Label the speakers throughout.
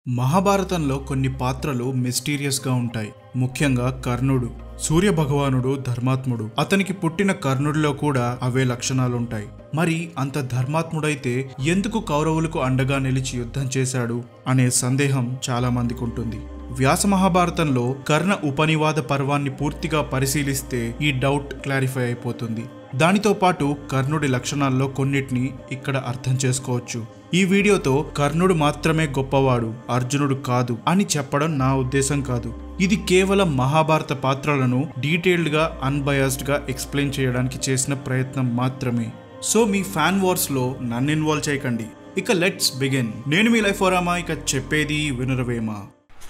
Speaker 1: మహాభారతంలో కొన్ని పాత్రలు మిస్టీరియస్గా ఉంటాయి ముఖ్యంగా కర్ణుడు సూర్య భగవానుడు ధర్మాత్ముడు అతనికి పుట్టిన కర్ణుడిలో కూడా అవే లక్షణాలుంటాయి మరి అంత ధర్మాత్ముడైతే ఎందుకు కౌరవులకు అండగా నిలిచి యుద్ధం చేశాడు అనే సందేహం చాలా మందికి ఉంటుంది వ్యాస మహాభారతంలో కర్ణ ఉపనివాద పర్వాన్ని పూర్తిగా పరిశీలిస్తే ఈ డౌట్ క్లారిఫై అయిపోతుంది దానితో పాటు కర్ణుడి లక్షణాల్లో కొన్నిటిని ఇక్కడ అర్థం చేసుకోవచ్చు ఈ వీడియోతో కర్ణుడు మాత్రమే గొప్పవాడు అర్జునుడు కాదు అని చెప్పడం నా ఉద్దేశం కాదు ఇది కేవలం మహాభారత పాత్రలను డీటెయిల్డ్ గా అన్బయాస్డ్ గా ఎక్స్ప్లెయిన్ చేయడానికి చేసిన ప్రయత్నం మాత్రమే సో మీ ఫ్యాన్ వార్స్ లో నన్ను ఇన్వాల్వ్ చేయకండి ఇక లెట్స్ బిగిన్ నేను మీ లైఫ్ ఓరామా ఇక చెప్పేది వినరవేమా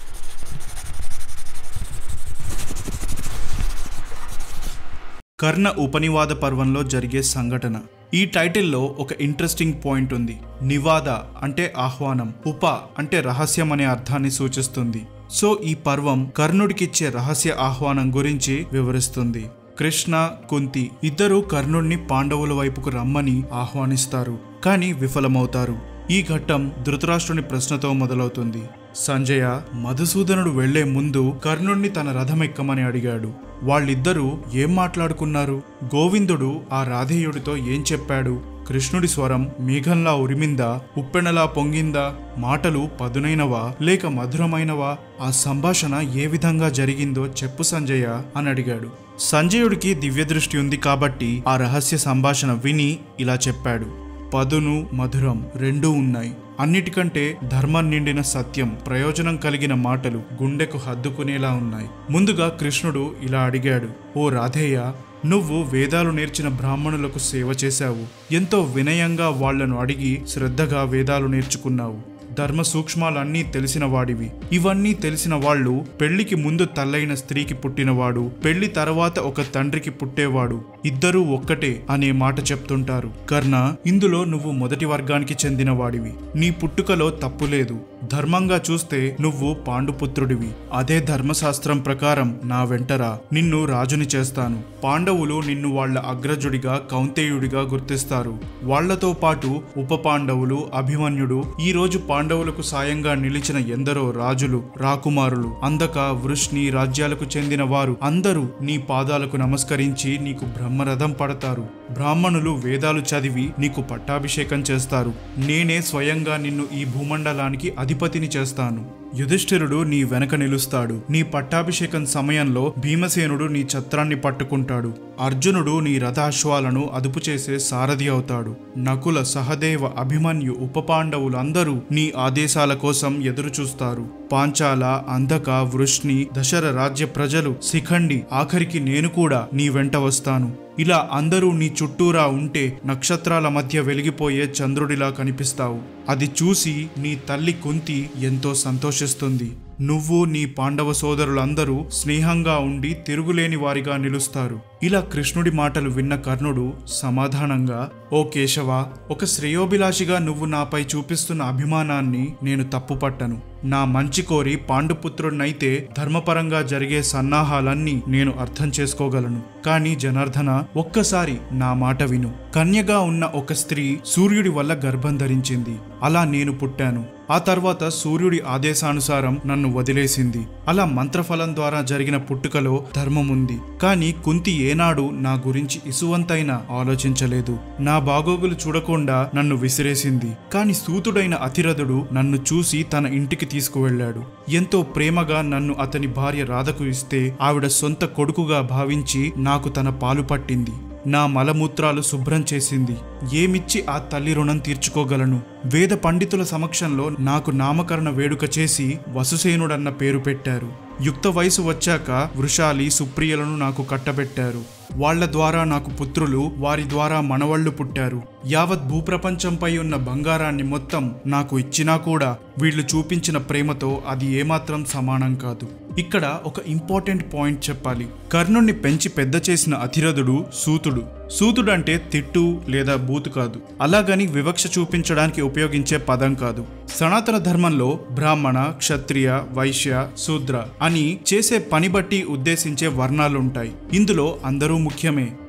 Speaker 1: కర్ణ ఉపనివాద పర్వంలో జరిగే సంఘటన ఈ టైటిల్లో ఒక ఇంట్రెస్టింగ్ పాయింట్ ఉంది నివాద అంటే ఆహ్వానం ఉప అంటే రహస్యం అనే అర్థాన్ని సూచిస్తుంది సో ఈ పర్వం కర్ణుడికిచ్చే రహస్య ఆహ్వానం గురించి వివరిస్తుంది కృష్ణ కుంతి ఇద్దరు కర్ణుడిని పాండవుల వైపుకు రమ్మని ఆహ్వానిస్తారు కానీ విఫలమవుతారు ఈ ఘట్టం ధృతరాష్ట్రుని ప్రశ్నతో మొదలవుతుంది సంజయ మధుసూదనుడు వెళ్లే ముందు కర్ణుణ్ణి తన రథం ఎక్కమని అడిగాడు వాళ్ళిద్దరూ ఏం మాట్లాడుకున్నారు గోవిందుడు ఆ రాధేయుడితో ఏం చెప్పాడు కృష్ణుడి స్వరం మేఘంలా ఉరిమిందా ఉప్పెనలా పొంగిందా మాటలు పదునైనవా లేక మధురమైనవా ఆ సంభాషణ ఏ విధంగా జరిగిందో చెప్పు సంజయ అని అడిగాడు సంజయుడికి దివ్యదృష్టి ఉంది కాబట్టి ఆ రహస్య సంభాషణ విని ఇలా చెప్పాడు పదును మధురం రెండూ ఉన్నాయి అన్నిటికంటే ధర్మం నిండిన సత్యం ప్రయోజనం కలిగిన మాటలు గుండెకు హద్దుకునేలా ఉన్నాయి ముందుగా కృష్ణుడు ఇలా అడిగాడు ఓ రాధేయ నువ్వు వేదాలు నేర్చిన బ్రాహ్మణులకు సేవ చేశావు ఎంతో వినయంగా వాళ్లను అడిగి శ్రద్ధగా వేదాలు నేర్చుకున్నావు ధర్మ సూక్ష్మాలన్నీ తెలిసిన వాడివి ఇవన్నీ తెలిసిన వాళ్ళు పెళ్లికి ముందు తల్లైన స్త్రీకి పుట్టినవాడు పెళ్లి తర్వాత ఒక తండ్రికి పుట్టేవాడు ఇద్దరూ ఒక్కటే అనే మాట చెప్తుంటారు కర్ణ ఇందులో నువ్వు మొదటి వర్గానికి చెందినవాడివి నీ పుట్టుకలో తప్పు లేదు ధర్మంగా చూస్తే నువ్వు పాండుపుత్రుడివి అదే ధర్మశాస్త్రం ప్రకారం నా వెంటరా నిన్ను రాజుని చేస్తాను పాండవులు నిన్ను వాళ్ళ అగ్రజుడిగా కౌంతేయుడిగా గుర్తిస్తారు వాళ్లతో పాటు ఉప పాండవులు అభిమన్యుడు ఈ రోజు పాండవులకు సాయంగా నిలిచిన ఎందరో రాజులు రాకుమారులు అందక వృష్ణి రాజ్యాలకు చెందిన వారు అందరూ నీ పాదాలకు నమస్కరించి నీకు బ్రహ్మరథం పడతారు బ్రాహ్మణులు వేదాలు చదివి నీకు పట్టాభిషేకం చేస్తారు నేనే స్వయంగా నిన్ను ఈ భూమండలానికి అధిపతిని చేస్తాను యుధిష్ఠిరుడు నీ వెనక నిలుస్తాడు నీ పట్టాభిషేకం సమయంలో భీమసేనుడు నీ ఛత్రాన్ని పట్టుకుంటాడు అర్జునుడు నీ రథాశ్వాలను అదుపు చేసే సారథి అవుతాడు నకుల సహదేవ అభిమన్యు ఉపపాండవులందరూ నీ ఆదేశాల కోసం ఎదురు చూస్తారు పాంచాల అంధక వృష్ణి దశర రాజ్య ప్రజలు శిఖండి ఆఖరికి నేను కూడా నీ వెంట వస్తాను ఇలా అందరూ నీ చుట్టూరా ఉంటే నక్షత్రాల మధ్య వెలిగిపోయే చంద్రుడిలా కనిపిస్తావు అది చూసి నీ తల్లి కుంతి ఎంతో సంతోషిస్తుంది నువ్వు నీ పాండవ సోదరులందరూ స్నేహంగా ఉండి తిరుగులేని వారిగా నిలుస్తారు ఇలా కృష్ణుడి మాటలు విన్న కర్ణుడు సమాధానంగా ఓ కేశవ ఒక శ్రేయోభిలాషిగా నువ్వు నాపై చూపిస్తున్న అభిమానాన్ని నేను తప్పుపట్టను నా మంచి కోరి పాండుపుత్రుడినైతే ధర్మపరంగా జరిగే సన్నాహాలన్నీ నేను అర్థం చేసుకోగలను కానీ జనార్దన ఒక్కసారి నా మాట విను కన్యగా ఉన్న ఒక స్త్రీ సూర్యుడి వల్ల గర్భం ధరించింది అలా నేను పుట్టాను ఆ తర్వాత సూర్యుడి ఆదేశానుసారం నన్ను వదిలేసింది అలా మంత్రఫలం ద్వారా జరిగిన పుట్టుకలో ధర్మం ఉంది కానీ కుంతి ఏనాడు నా గురించి ఇసువంతైనా ఆలోచించలేదు నా బాగోగులు చూడకుండా నన్ను విసిరేసింది కాని సూతుడైన అతిరథుడు నన్ను చూసి తన ఇంటికి తీసుకువెళ్ళాడు ఎంతో ప్రేమగా నన్ను అతని భార్య రాధకు ఇస్తే ఆవిడ సొంత కొడుకుగా భావించి నాకు తన పాలు పట్టింది నా మలమూత్రాలు శుభ్రం చేసింది ఏమిచ్చి ఆ తల్లి రుణం తీర్చుకోగలను వేద పండితుల సమక్షంలో నాకు నామకరణ వేడుక చేసి వసుసేనుడన్న పేరు పెట్టారు యుక్త వయసు వచ్చాక వృషాలి సుప్రియలను నాకు కట్టబెట్టారు వాళ్ల ద్వారా నాకు పుత్రులు వారి ద్వారా మనవళ్లు పుట్టారు యావత్ భూప్రపంచంపై ఉన్న బంగారాన్ని మొత్తం నాకు ఇచ్చినా కూడా వీళ్ళు చూపించిన ప్రేమతో అది ఏమాత్రం సమానం కాదు ఇక్కడ ఒక ఇంపార్టెంట్ పాయింట్ చెప్పాలి కర్ణుణ్ణి పెంచి పెద్ద చేసిన అతిరథుడు సూతుడు సూతుడు అంటే తిట్టు లేదా బూతు కాదు అలాగని వివక్ష చూపించడానికి ఉపయోగించే పదం కాదు సనాతన ధర్మంలో బ్రాహ్మణ క్షత్రియ వైశ్య శూద్ర అని చేసే పని బట్టి ఉద్దేశించే వర్ణాలుంటాయి ఇందులో అందరూ ముఖ్యమే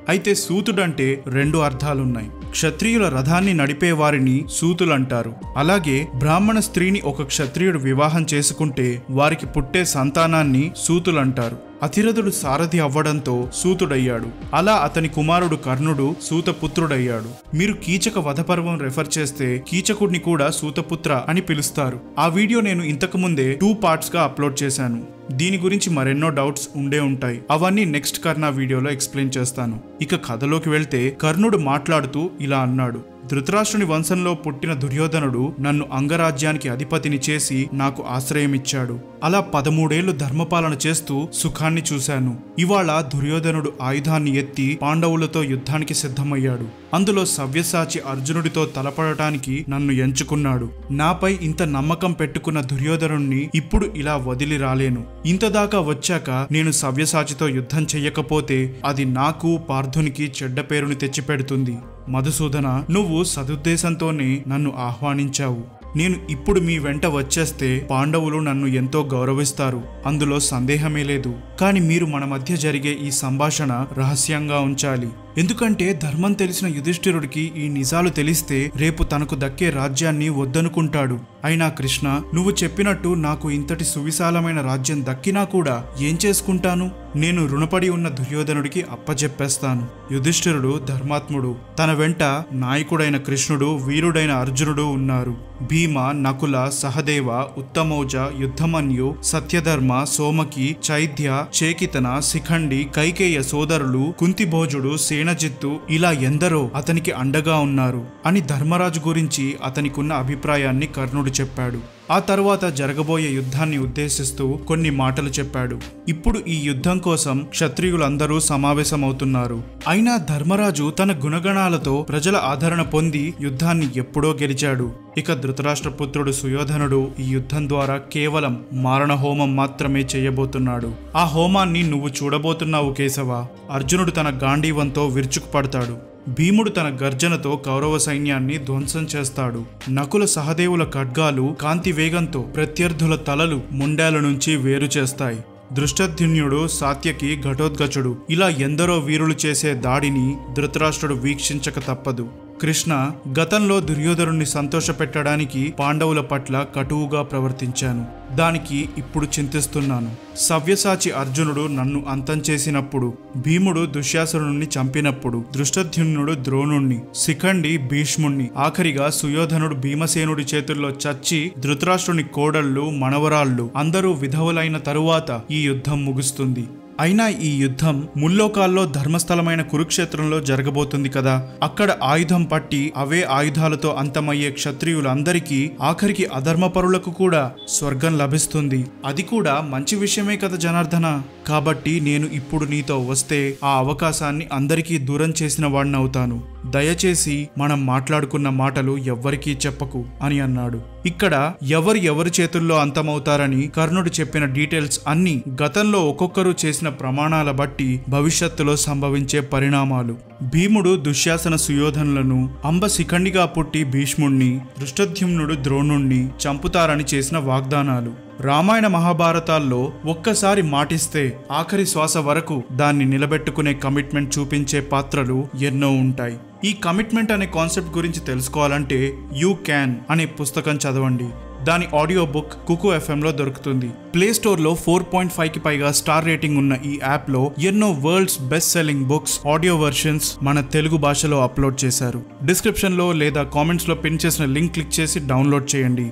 Speaker 1: అయితే సూతుడంటే రెండు అర్థాలున్నాయి క్షత్రియుల రథాన్ని నడిపే వారిని సూతులంటారు అలాగే బ్రాహ్మణ స్త్రీని ఒక క్షత్రియుడు వివాహం చేసుకుంటే వారికి పుట్టే సంతానాన్ని సూతులంటారు అతిరథుడు సారథి అవ్వడంతో సూతుడయ్యాడు అలా అతని కుమారుడు కర్ణుడు సూతపుత్రుడయ్యాడు మీరు కీచక వధపర్వం రెఫర్ చేస్తే కీచకుడిని కూడా సూతపుత్ర అని పిలుస్తారు ఆ వీడియో నేను ఇంతకు ముందే టూ పార్ట్స్ గా అప్లోడ్ చేశాను దీని గురించి మరెన్నో డౌట్స్ ఉండే ఉంటాయి అవన్నీ నెక్స్ట్ కర్ణ వీడియోలో ఎక్స్ప్లెయిన్ చేస్తాను ఇక కథలోకి వెళ్తే కర్ణుడు మాట్లాడుతూ ఇలా అన్నాడు ధృతరాష్ట్రుని వంశంలో పుట్టిన దుర్యోధనుడు నన్ను అంగరాజ్యానికి అధిపతిని చేసి నాకు ఆశ్రయమిచ్చాడు అలా పదమూడేళ్లు ధర్మపాలన చేస్తూ సుఖాన్ని చూశాను ఇవాళ దుర్యోధనుడు ఆయుధాన్ని ఎత్తి పాండవులతో యుద్ధానికి సిద్ధమయ్యాడు అందులో సవ్యసాచి అర్జునుడితో తలపడటానికి నన్ను ఎంచుకున్నాడు నాపై ఇంత నమ్మకం పెట్టుకున్న దుర్యోధనుణ్ణి ఇప్పుడు ఇలా వదిలి రాలేను ఇంతదాకా వచ్చాక నేను సవ్యసాచితో యుద్ధం చెయ్యకపోతే అది నాకు పార్థునికి చెడ్డ పేరుని తెచ్చిపెడుతుంది మధుసూదన నువ్వు సదుద్దేశంతోనే నన్ను ఆహ్వానించావు నేను ఇప్పుడు మీ వెంట వచ్చేస్తే పాండవులు నన్ను ఎంతో గౌరవిస్తారు అందులో సందేహమే లేదు కానీ మీరు మన మధ్య జరిగే ఈ సంభాషణ రహస్యంగా ఉంచాలి ఎందుకంటే ధర్మం తెలిసిన యుధిష్ఠిరుడికి ఈ నిజాలు తెలిస్తే రేపు తనకు దక్కే రాజ్యాన్ని వద్దనుకుంటాడు అయినా కృష్ణ నువ్వు చెప్పినట్టు నాకు ఇంతటి సువిశాలమైన రాజ్యం దక్కినా కూడా ఏం చేసుకుంటాను నేను రుణపడి ఉన్న దుర్యోధనుడికి అప్పచెప్పేస్తాను యుధిష్ఠిరుడు ధర్మాత్ముడు తన వెంట నాయకుడైన కృష్ణుడు వీరుడైన అర్జునుడు ఉన్నారు భీమ నకుల సహదేవ ఉత్తమౌజ యుద్ధమన్యు సత్యధర్మ సోమకి చైద్య చేకితన శిఖండి కైకేయ సోదరులు కుంతిభోజుడు సేనజిత్తు ఇలా ఎందరో అతనికి అండగా ఉన్నారు అని ధర్మరాజు గురించి అతనికున్న అభిప్రాయాన్ని కర్ణుడు చెప్పాడు ఆ తర్వాత జరగబోయే యుద్ధాన్ని ఉద్దేశిస్తూ కొన్ని మాటలు చెప్పాడు ఇప్పుడు ఈ యుద్ధం కోసం క్షత్రియులందరూ సమావేశమవుతున్నారు అయినా ధర్మరాజు తన గుణగణాలతో ప్రజల ఆదరణ పొంది యుద్ధాన్ని ఎప్పుడో గెలిచాడు ఇక ధృతరాష్ట్రపుత్రుడు సుయోధనుడు ఈ యుద్ధం ద్వారా కేవలం మారణ హోమం మాత్రమే చేయబోతున్నాడు ఆ హోమాన్ని నువ్వు చూడబోతున్నావు కేశవ అర్జునుడు తన గాంధీవంతో విరుచుకుపడతాడు భీముడు తన గర్జనతో కౌరవ సైన్యాన్ని ధ్వంసం చేస్తాడు నకుల సహదేవుల ఖడ్గాలు కాంతి వేగంతో ప్రత్యర్థుల తలలు ముండాల నుంచి వేరు చేస్తాయి దృష్టధ్యున్యుడు సాత్యకి ఘటోద్గచుడు ఇలా ఎందరో వీరులు చేసే దాడిని ధృతరాష్ట్రుడు వీక్షించక తప్పదు కృష్ణ గతంలో దుర్యోధనుణ్ణి సంతోషపెట్టడానికి పాండవుల పట్ల కటువుగా ప్రవర్తించాను దానికి ఇప్పుడు చింతిస్తున్నాను సవ్యసాచి అర్జునుడు నన్ను అంతం చేసినప్పుడు భీముడు దుశ్శాసనుణ్ణి చంపినప్పుడు దృష్టధ్యుమ్నుడు ద్రోణుణ్ణి శిఖండి భీష్ముణ్ణి ఆఖరిగా సుయోధనుడు భీమసేనుడి చేతుల్లో చచ్చి ధృతరాష్ట్రుని కోడళ్ళు మనవరాళ్ళు అందరూ విధవులైన తరువాత ఈ యుద్ధం ముగుస్తుంది అయినా ఈ యుద్ధం ముల్లోకాల్లో ధర్మస్థలమైన కురుక్షేత్రంలో జరగబోతుంది కదా అక్కడ ఆయుధం పట్టి అవే ఆయుధాలతో అంతమయ్యే క్షత్రియులందరికీ ఆఖరికి అధర్మపరులకు కూడా స్వర్గం లభిస్తుంది అది కూడా మంచి విషయమే కదా జనార్దన కాబట్టి నేను ఇప్పుడు నీతో వస్తే ఆ అవకాశాన్ని అందరికీ దూరం చేసిన వాడినవుతాను దయచేసి మనం మాట్లాడుకున్న మాటలు ఎవ్వరికీ చెప్పకు అని అన్నాడు ఇక్కడ ఎవరు ఎవరి చేతుల్లో అంతమవుతారని కర్ణుడు చెప్పిన డీటెయిల్స్ అన్ని గతంలో ఒక్కొక్కరు చేసిన ప్రమాణాల బట్టి భవిష్యత్తులో సంభవించే పరిణామాలు భీముడు దుశ్శాసన సుయోధనులను అంబ శిఖండిగా పుట్టి భీష్ముణ్ణి దృష్టధ్యుమ్నుడు ద్రోణుణ్ణి చంపుతారని చేసిన వాగ్దానాలు రామాయణ మహాభారతాల్లో ఒక్కసారి మాటిస్తే ఆఖరి శ్వాస వరకు దాన్ని నిలబెట్టుకునే కమిట్మెంట్ చూపించే పాత్రలు ఎన్నో ఉంటాయి ఈ కమిట్మెంట్ అనే కాన్సెప్ట్ గురించి తెలుసుకోవాలంటే యూ క్యాన్ అనే పుస్తకం చదవండి దాని ఆడియో బుక్ కుకు ఎఫ్ఎంలో దొరుకుతుంది ప్లే స్టోర్లో ఫోర్ పాయింట్ ఫైవ్ కి పైగా స్టార్ రేటింగ్ ఉన్న ఈ యాప్లో ఎన్నో world's best selling books audio versions మన తెలుగు భాషలో అప్లోడ్ చేశారు డిస్క్రిప్షన్లో లేదా కామెంట్స్లో పిన్ చేసిన లింక్ క్లిక్ చేసి డౌన్లోడ్ చేయండి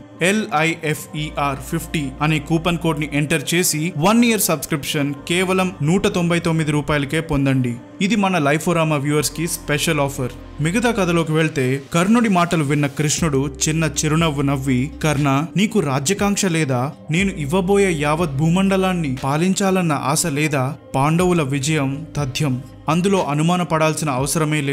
Speaker 1: ఎల్ఐఎఫ్ఈఆర్ ఫిఫ్టీ అనే కూపన్ కోడ్ని ఎంటర్ చేసి వన్ ఇయర్ సబ్స్క్రిప్షన్ కేవలం నూట తొంభై తొమ్మిది రూపాయలకే పొందండి ఇది మన లైఫోరామా వ్యూవర్స్ కి స్పెషల్ ఆఫర్ మిగతా కథలోకి వెళ్తే కర్ణుడి మాటలు విన్న కృష్ణుడు చిన్న చిరునవ్వు నవ్వి కర్ణ నీకు రాజ్యకాంక్ష లేదా నేను ఇవ్వబోయే యావత్ భూమండలాన్ని పాలించాలన్న ఆశ లేదా పాండవుల విజయం తథ్యం అందులో అనుమానపడాల్సిన అవసరమే లేదు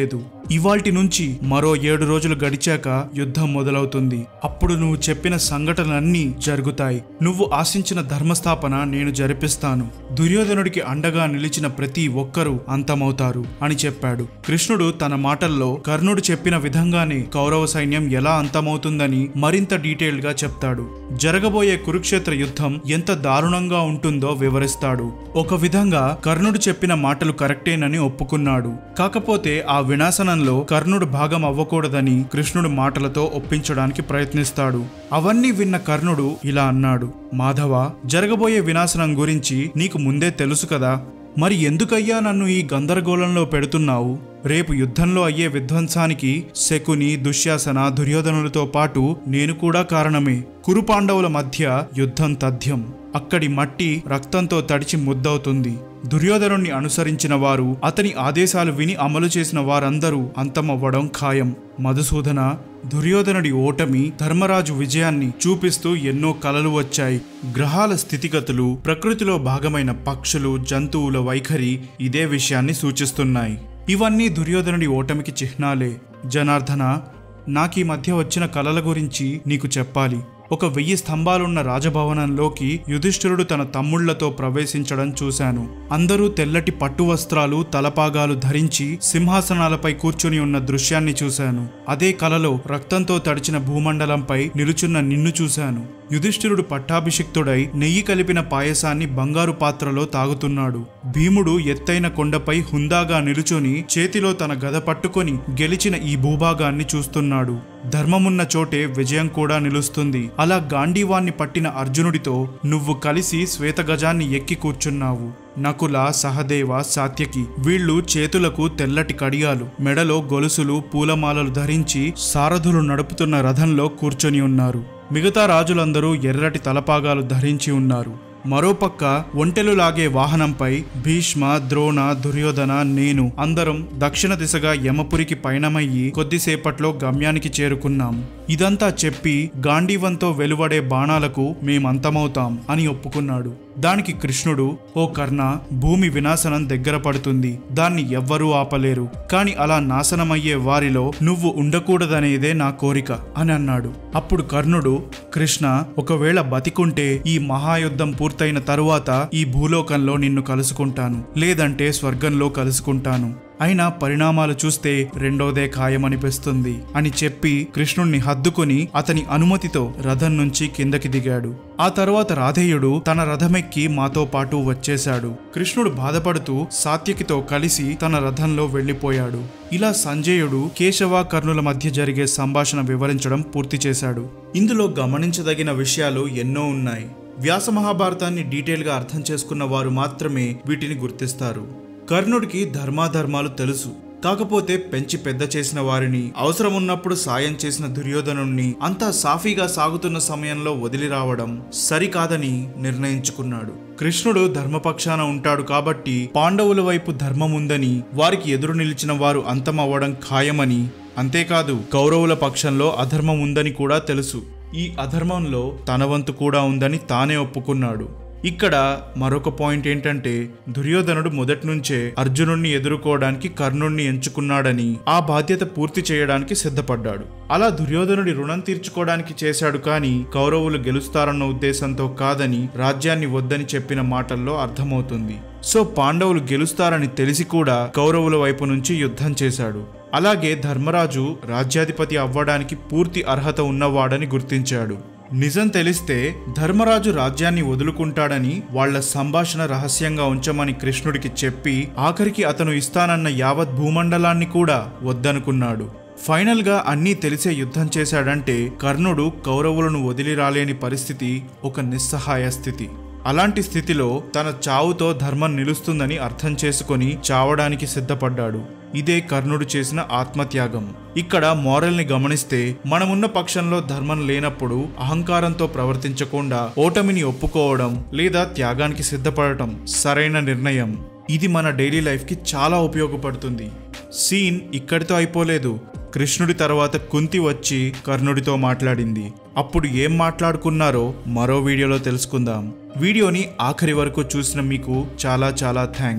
Speaker 1: ఇవాల్టి నుంచి మరో ఏడు రోజులు గడిచాక యుద్ధం మొదలవుతుంది అప్పుడు నువ్వు చెప్పిన సంఘటనలన్నీ జరుగుతాయి నువ్వు ఆశించిన ధర్మస్థాపన నేను జరిపిస్తాను దుర్యోధనుడికి అండగా నిలిచిన ప్రతి ఒక్కరూ అంతమవుతారు అని చెప్పాడు కృష్ణుడు తన మాటల్లో కర్ణుడు చెప్పిన విధంగానే కౌరవ సైన్యం ఎలా అంతమవుతుందని మరింత డీటెయిల్డ్ గా చెప్తాడు జరగబోయే కురుక్షేత్ర యుద్ధం ఎంత దారుణంగా ఉంటుందో వివరిస్తాడు ఒక విధంగా కర్ణుడు చెప్పిన మాటలు కరెక్టేనని ఒప్పుకున్నాడు కాకపోతే ఆ వినాశనంలో కర్ణుడు భాగం అవ్వకూడదని కృష్ణుడు మాటలతో ఒప్పించడానికి ప్రయత్నిస్తాడు అవన్నీ విన్న కర్ణుడు ఇలా అన్నాడు మాధవ జరగబోయే వినాశనం గురించి నీకు ముందే తెలుసు కదా మరి ఎందుకయ్యా నన్ను ఈ గందరగోళంలో పెడుతున్నావు రేపు యుద్ధంలో అయ్యే విధ్వంసానికి శకుని దుశ్శాసన దుర్యోధనులతో పాటు నేను కూడా కారణమే కురు పాండవుల మధ్య యుద్ధం తథ్యం అక్కడి మట్టి రక్తంతో తడిచి ముద్దవుతుంది దుర్యోధనుణ్ణి అనుసరించిన వారు అతని ఆదేశాలు విని అమలు చేసిన వారందరూ అంతమవ్వడం ఖాయం మధుసూదన దుర్యోధనుడి ఓటమి ధర్మరాజు విజయాన్ని చూపిస్తూ ఎన్నో కలలు వచ్చాయి గ్రహాల స్థితిగతులు ప్రకృతిలో భాగమైన పక్షులు జంతువుల వైఖరి ఇదే విషయాన్ని సూచిస్తున్నాయి ఇవన్నీ దుర్యోధనుడి ఓటమికి చిహ్నాలే జనార్దన నాకీ మధ్య వచ్చిన కలల గురించి నీకు చెప్పాలి ఒక వెయ్యి స్తంభాలున్న రాజభవనంలోకి యుధిష్ఠిరుడు తన తమ్ముళ్లతో ప్రవేశించడం చూశాను అందరూ తెల్లటి పట్టు వస్త్రాలు తలపాగాలు ధరించి సింహాసనాలపై కూర్చుని ఉన్న దృశ్యాన్ని చూశాను అదే కలలో రక్తంతో తడిచిన భూమండలంపై నిలుచున్న నిన్ను చూశాను యుధిష్ఠిరుడు పట్టాభిషిక్తుడై నెయ్యి కలిపిన పాయసాన్ని బంగారు పాత్రలో తాగుతున్నాడు భీముడు ఎత్తైన కొండపై హుందాగా నిలుచొని చేతిలో తన గద పట్టుకొని గెలిచిన ఈ భూభాగాన్ని చూస్తున్నాడు ధర్మమున్న చోటే విజయం కూడా నిలుస్తుంది అలా గాంధీవాన్ని పట్టిన అర్జునుడితో నువ్వు కలిసి శ్వేతగజాన్ని ఎక్కి కూర్చున్నావు నకుల సహదేవ సాత్యకి వీళ్ళు చేతులకు తెల్లటి కడియాలు మెడలో గొలుసులు పూలమాలలు ధరించి సారథులు నడుపుతున్న రథంలో కూర్చొని ఉన్నారు మిగతా రాజులందరూ ఎర్రటి తలపాగాలు ధరించి ఉన్నారు మరోపక్క ఒంటెలు లాగే వాహనంపై భీష్మ ద్రోణ దుర్యోధన నేను అందరం దక్షిణ దిశగా యమపురికి పయనమయ్యి కొద్దిసేపట్లో గమ్యానికి చేరుకున్నాం ఇదంతా చెప్పి గాంధీవంతో వెలువడే బాణాలకు మేమంతమవుతాం అని ఒప్పుకున్నాడు దానికి కృష్ణుడు ఓ కర్ణ భూమి వినాశనం దగ్గర పడుతుంది దాన్ని ఎవ్వరూ ఆపలేరు కాని అలా నాశనమయ్యే వారిలో నువ్వు ఉండకూడదనేదే నా కోరిక అని అన్నాడు అప్పుడు కర్ణుడు కృష్ణ ఒకవేళ బతికుంటే ఈ మహాయుద్ధం పూర్తయిన తరువాత ఈ భూలోకంలో నిన్ను కలుసుకుంటాను లేదంటే స్వర్గంలో కలుసుకుంటాను అయినా పరిణామాలు చూస్తే రెండోదే ఖాయమనిపిస్తుంది అని చెప్పి కృష్ణుణ్ణి హద్దుకొని అతని అనుమతితో రథం నుంచి కిందకి దిగాడు ఆ తర్వాత రాధేయుడు తన రథమెక్కి మాతో పాటు వచ్చేశాడు కృష్ణుడు బాధపడుతూ సాత్యకితో కలిసి తన రథంలో వెళ్లిపోయాడు ఇలా సంజయుడు కేశవ కర్ణుల మధ్య జరిగే సంభాషణ వివరించడం పూర్తి చేశాడు ఇందులో గమనించదగిన విషయాలు ఎన్నో ఉన్నాయి వ్యాస మహాభారతాన్ని డీటెయిల్గా అర్థం చేసుకున్న వారు మాత్రమే వీటిని గుర్తిస్తారు కర్ణుడికి ధర్మాధర్మాలు తెలుసు కాకపోతే పెంచి పెద్ద చేసిన వారిని అవసరం ఉన్నప్పుడు సాయం చేసిన దుర్యోధనుణ్ణి అంతా సాఫీగా సాగుతున్న సమయంలో వదిలి రావడం సరికాదని నిర్ణయించుకున్నాడు కృష్ణుడు ధర్మపక్షాన ఉంటాడు కాబట్టి పాండవుల వైపు ధర్మం ఉందని వారికి ఎదురు నిలిచిన వారు అంతమవ్వడం ఖాయమని అంతేకాదు కౌరవుల పక్షంలో అధర్మం ఉందని కూడా తెలుసు ఈ అధర్మంలో తన వంతు కూడా ఉందని తానే ఒప్పుకున్నాడు ఇక్కడ మరొక పాయింట్ ఏంటంటే దుర్యోధనుడు మొదటి నుంచే అర్జునుణ్ణి ఎదుర్కోవడానికి కర్ణుణ్ణి ఎంచుకున్నాడని ఆ బాధ్యత పూర్తి చేయడానికి సిద్ధపడ్డాడు అలా దుర్యోధనుడి రుణం తీర్చుకోవడానికి చేశాడు కానీ కౌరవులు గెలుస్తారన్న ఉద్దేశంతో కాదని రాజ్యాన్ని వద్దని చెప్పిన మాటల్లో అర్థమవుతుంది సో పాండవులు గెలుస్తారని తెలిసి కూడా కౌరవుల వైపు నుంచి యుద్ధం చేశాడు అలాగే ధర్మరాజు రాజ్యాధిపతి అవ్వడానికి పూర్తి అర్హత ఉన్నవాడని గుర్తించాడు నిజం తెలిస్తే ధర్మరాజు రాజ్యాన్ని వదులుకుంటాడని వాళ్ళ సంభాషణ రహస్యంగా ఉంచమని కృష్ణుడికి చెప్పి ఆఖరికి అతను ఇస్తానన్న యావత్ భూమండలాన్ని కూడా వద్దనుకున్నాడు ఫైనల్ గా అన్నీ తెలిసే యుద్ధం చేశాడంటే కర్ణుడు కౌరవులను వదిలి రాలేని పరిస్థితి ఒక నిస్సహాయ స్థితి అలాంటి స్థితిలో తన చావుతో ధర్మం నిలుస్తుందని అర్థం చేసుకొని చావడానికి సిద్ధపడ్డాడు ఇదే కర్ణుడు చేసిన ఆత్మత్యాగం ఇక్కడ మోరల్ని గమనిస్తే మనమున్న పక్షంలో ధర్మం లేనప్పుడు అహంకారంతో ప్రవర్తించకుండా ఓటమిని ఒప్పుకోవడం లేదా త్యాగానికి సిద్ధపడటం సరైన నిర్ణయం ఇది మన డైలీ లైఫ్కి చాలా ఉపయోగపడుతుంది సీన్ ఇక్కడితో అయిపోలేదు కృష్ణుడి తర్వాత కుంతి వచ్చి కర్ణుడితో మాట్లాడింది అప్పుడు ఏం మాట్లాడుకున్నారో మరో వీడియోలో తెలుసుకుందాం వీడియోని ఆఖరి వరకు చూసిన మీకు చాలా చాలా థ్యాంక్స్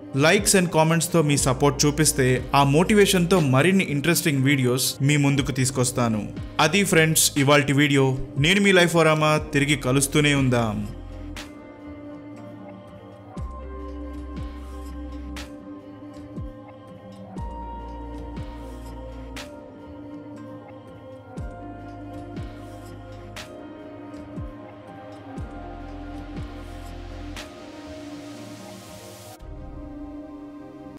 Speaker 1: లైక్స్ అండ్ కామెంట్స్తో మీ సపోర్ట్ చూపిస్తే ఆ మోటివేషన్తో మరిన్ని ఇంట్రెస్టింగ్ వీడియోస్ మీ ముందుకు తీసుకొస్తాను అది ఫ్రెండ్స్ ఇవాల్టి వీడియో నేను మీ లైఫ్ ఓరామా తిరిగి కలుస్తూనే ఉందాం